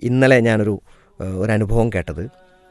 ഇന്നലെ ഞാനൊരു ഏഹ്, ഒരു അനുഭവം കേട്ടത്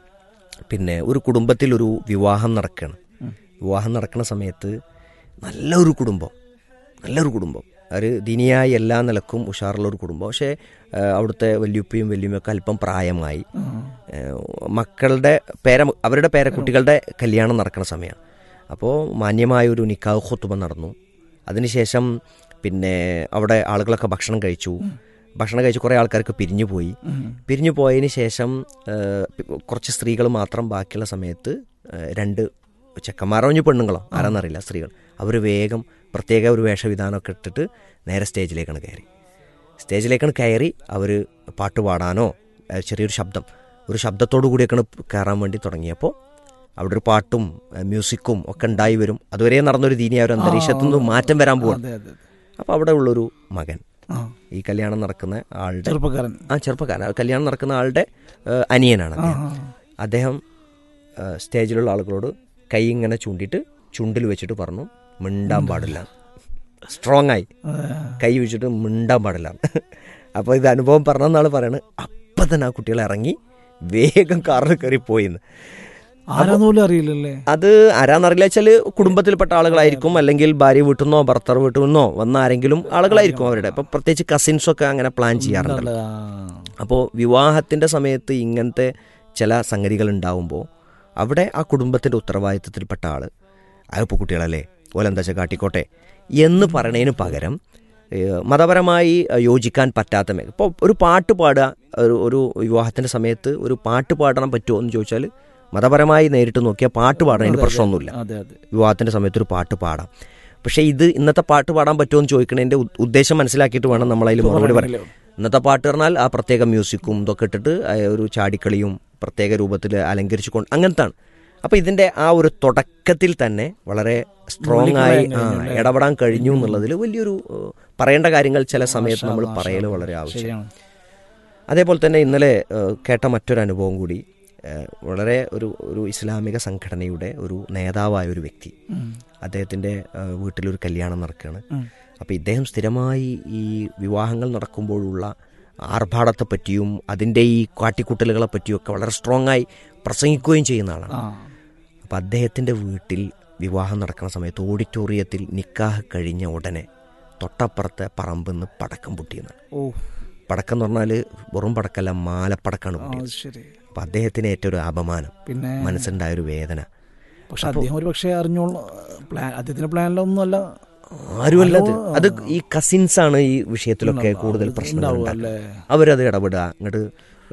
പിന്നെ ഒരു കുടുംബത്തിൽ ഒരു വിവാഹം നടക്കുകയാണ് വിവാഹം നടക്കുന്ന സമയത്ത് നല്ലൊരു കുടുംബം നല്ലൊരു കുടുംബം ഒരു ദിനിയായി എല്ലാ നിലക്കും ഉഷാറുള്ള ഒരു കുടുംബം പക്ഷേ ഏഹ്, അവിടുത്തെ വല്യുപ്പയും വല്യുമ്മയൊക്കെ അല്പം പ്രായമായി ഏഹ്, മക്കളുടെ പേര അവരുടെ പേരക്കുട്ടികളുടെ കല്യാണം നടക്കുന്ന സമയമാണ് അപ്പോൾ മാന്യമായ ഒരു നിക്കാഹ് ഖുത്തുബ നടന്നു അതിനുശേഷം പിന്നെ അവിടെ ആളുകളൊക്കെ ഭക്ഷണം കഴിച്ചു ഭക്ഷണം കഴിച്ച് കുറേ ആൾക്കാർക്ക് പിരിഞ്ഞു പോയി പിരിഞ്ഞു പോയതിന് ശേഷം ഏഹ്, കുറച്ച് സ്ത്രീകൾ മാത്രം ബാക്കിയുള്ള സമയത്ത് ഏഹ്, രണ്ട് ചെക്കന്മാരോ ഇനി പെണ്ണുങ്ങളോ ആരാന്നറിയില്ല സ്ത്രീകൾ അവർ വേഗം പ്രത്യേക ഒരു വേഷവിധാനമൊക്കെ ഇട്ടിട്ട് നേരെ സ്റ്റേജിലേക്കാണ് കയറി സ്റ്റേജിലേക്കാണ് കയറി അവർ പാട്ട് പാടാനോ ഏഹ്, ചെറിയൊരു ശബ്ദം ഒരു ശബ്ദത്തോടു കൂടിയൊക്കെയാണ് കയറാൻ വേണ്ടി തുടങ്ങിയപ്പോൾ അവിടെ ഒരു പാട്ടും ഏഹ്, മ്യൂസിക്കും ഒക്കെ ഉണ്ടായി വരും അതുവരെ നടന്നൊരു ദീനിയ ഒരു അന്തരീക്ഷത്തിൽ നിന്ന് മാറ്റം വരാൻ പോവാണ് അതെ അതെ അപ്പോൾ അവിടെ ഉള്ളൊരു മകൻ ആ ഈ കല്യാണം നടക്കുന്ന ആളുടെ ചെറുപ്പക്കാരൻ ആ ചെറുപ്പക്കാരൻ ആ കല്യാണം നടക്കുന്ന ആളുടെ ഏഹ്, അനിയനാണ് ആ അദ്ദേഹം അദ്ദേഹം ഏഹ്, സ്റ്റേജിലുള്ള ആളുകളോട് കൈ ഇങ്ങനെ ചൂണ്ടിയിട്ട് ചുണ്ടിൽ വെച്ചിട്ട് പറഞ്ഞു മിണ്ടാൻ പാടില്ല സ്ട്രോങ് ആയി ആ. കൈ വെച്ചിട്ട് മിണ്ടാൻ പാടില്ല അപ്പോൾ ഇത് അനുഭവം പറഞ്ഞെന്നാൾ പറയണത് അപ്പം തന്നെ ആ കുട്ടികൾ ഇറങ്ങി വേഗം കാറിൽ കയറി പോയിന്ന് ആരാന്ന് പോലും അറിയില്ലല്ലേ അത് ആരാന്നറിയില്ല വെച്ചാൽ കുടുംബത്തിൽപ്പെട്ട ആളുകളായിരിക്കും അല്ലെങ്കിൽ ഭാര്യ വീട്ടിൽ നിന്നോ ഭർത്താർ വീട്ടിൽ നിന്നോ വന്ന ആരെങ്കിലും ആളുകളായിരിക്കും അവരുടെ ഇപ്പം പ്രത്യേകിച്ച് കസിൻസൊക്കെ അങ്ങനെ പ്ലാൻ ചെയ്യാറുണ്ടല്ലോ ആ. അപ്പോൾ വിവാഹത്തിൻ്റെ സമയത്ത് ഇങ്ങനത്തെ ചില സംഗതികൾ ഉണ്ടാവുമ്പോൾ അവിടെ ആ കുടുംബത്തിൻ്റെ ഉത്തരവാദിത്തത്തിൽപ്പെട്ട ആൾ അതിപ്പോൾ കുട്ടികളല്ലേ ഓലെന്താ വെച്ചാൽ കാട്ടിക്കോട്ടെ എന്ന് പറയണതിന് പകരം ഏഹ്, മതപരമായി ഏഹ്, യോജിക്കാൻ പറ്റാത്ത മേഖല ഇപ്പോൾ ഒരു പാട്ട് പാടുക ഒരു ഒരു വിവാഹത്തിൻ്റെ സമയത്ത് ഒരു പാട്ട് പാടാൻ പറ്റുമോ എന്ന് ചോദിച്ചാൽ മതപരമായി നേരിട്ട് നോക്കിയാൽ പാട്ട് പാടുന്നതിന് പ്രശ്നമൊന്നുമില്ല അതെ അതെ വിവാഹത്തിൻ്റെ സമയത്ത് ഒരു പാട്ട് പാടാം പക്ഷേ ഇത് ഇന്നത്തെ പാട്ട് പാടാൻ പറ്റുമോ എന്ന് ചോദിക്കണതിൻ്റെ ഉ- ഉദ്ദേശം മനസ്സിലാക്കിയിട്ട് വേണം നമ്മളതിൽ മറുപടി പറയാൻ ഇന്നത്തെ പാട്ട് പറഞ്ഞാൽ ആ പ്രത്യേക മ്യൂസിക്കും ഇതൊക്കെ ഇട്ടിട്ട് ആ ഒരു ചാടിക്കളിയും പ്രത്യേക രൂപത്തിൽ അലങ്കരിച്ചു കൊണ്ട് അങ്ങനത്താണ് അപ്പോൾ ഇതിൻ്റെ ആ ഒരു തുടക്കത്തിൽ തന്നെ വളരെ സ്ട്രോങ് ആയി ആ, ഇടപെടാൻ കഴിഞ്ഞു എന്നുള്ളതിൽ വലിയൊരു ഏഹ്, പറയേണ്ട കാര്യങ്ങൾ ചില സമയത്ത് നമ്മൾ പറയൽ വളരെ ആവശ്യം ശരിയാണ് അതേപോലെ തന്നെ ഇന്നലെ ഏഹ്, കേട്ട മറ്റൊരു അനുഭവം കൂടി ഏഹ്, വളരെ ഒരു ഒരു ഇസ്ലാമിക സംഘടനയുടെ ഒരു നേതാവായ ഒരു വ്യക്തി ഉം. അദ്ദേഹത്തിൻ്റെ ഏഹ്, വീട്ടിലൊരു കല്യാണം നടക്കുകയാണ് ഉം. അപ്പോൾ ഇദ്ദേഹം സ്ഥിരമായി ഈ വിവാഹങ്ങൾ നടക്കുമ്പോഴുള്ള ആർഭാടത്തെ പറ്റിയും അതിൻ്റെ ഈ കാട്ടിക്കൂട്ടലുകളെ പറ്റിയും ഒക്കെ വളരെ സ്ട്രോങ് ആയി പ്രസംഗിക്കുകയും ചെയ്യുന്ന ആളാണ് ആ അപ്പോൾ അദ്ദേഹത്തിൻ്റെ വീട്ടിൽ വിവാഹം നടക്കുന്ന സമയത്ത് ഓഡിറ്റോറിയത്തിൽ നിക്കാഹ് കഴിഞ്ഞ ഉടനെ തൊട്ടപ്പുറത്തെ പറമ്പിൽ നിന്ന് പടക്കം പൊട്ടിയെന്നാണ് ഓ പടക്കം എന്ന് പറഞ്ഞാൽ വെറും പടക്കല്ല മാലപ്പടക്കാണ് ആ, പൊട്ടിയത് അത് ശരി അപ്പം അദ്ദേഹത്തിന് ഏറ്റവും ഒരു അപമാനം പിന്നെ മനസ്സുണ്ടായ ഒരു വേദന പക്ഷെ അദ്ദേഹം ഒരു പക്ഷേ അറിഞ്ഞോളൂ പ്ലാൻ അദ്ദേഹത്തിന്റെ പ്ലാനിലൊന്നും അല്ല ആരുമല്ല അത് അത് ഈ കസിൻസ് ആണ് ഈ വിഷയത്തിലൊക്കെ കൂടുതൽ പ്രശ്നങ്ങൾ ഉണ്ടാവുക ഉണ്ടാക്കുക അല്ലേ അവരത് ഇടപെടുക ഇങ്ങോട്ട്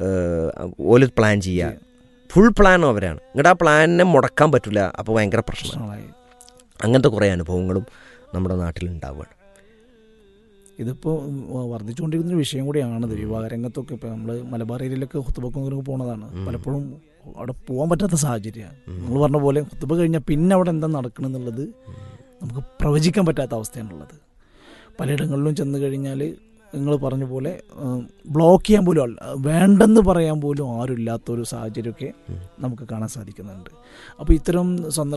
ഓല് പ്ലാൻ ചെയ്യുക ഫുൾ പ്ലാൻ അവരാണ് ഇങ്ങോട്ട് ആ പ്ലാനിനെ മുടക്കാൻ പറ്റില്ല അപ്പോൾ ഭയങ്കര പ്രശ്നം പ്രശ്നങ്ങളായി അങ്ങനത്തെ കുറേ അനുഭവങ്ങളും നമ്മുടെ നാട്ടിൽ ഉണ്ടാവുകയാണ് ഇതിപ്പോൾ വർദ്ധിച്ചുകൊണ്ടിരിക്കുന്ന ഒരു വിഷയം കൂടിയാണത് വിവാഹ രംഗത്തൊക്കെ ഇപ്പോൾ നമ്മൾ മലബാർ ഏരിയയിലൊക്കെ കുത്തുബക്കൊക്കെ പോകുന്നതാണ് പലപ്പോഴും അവിടെ പോകാൻ പറ്റാത്ത സാഹചര്യമാണ് നമ്മൾ പറഞ്ഞ പോലെ കുത്തുബ കഴിഞ്ഞാൽ പിന്നെ അവിടെ എന്താ നടക്കണമെന്നുള്ളത് നമുക്ക് പ്രവചിക്കാൻ പറ്റാത്ത അവസ്ഥയാണുള്ളത് പലയിടങ്ങളിലും ചെന്ന് കഴിഞ്ഞാൽ നിങ്ങൾ പറഞ്ഞ പോലെ ബ്ലോക്ക് ചെയ്യാൻ പോലും ആൾ- വേണ്ടെന്ന് പറയാൻ പോലും ആരും ഇല്ലാത്തൊരു സാഹചര്യമൊക്കെ നമുക്ക് കാണാൻ സാധിക്കുന്നുണ്ട് അപ്പോൾ ഇത്തരം സന്ദർഭ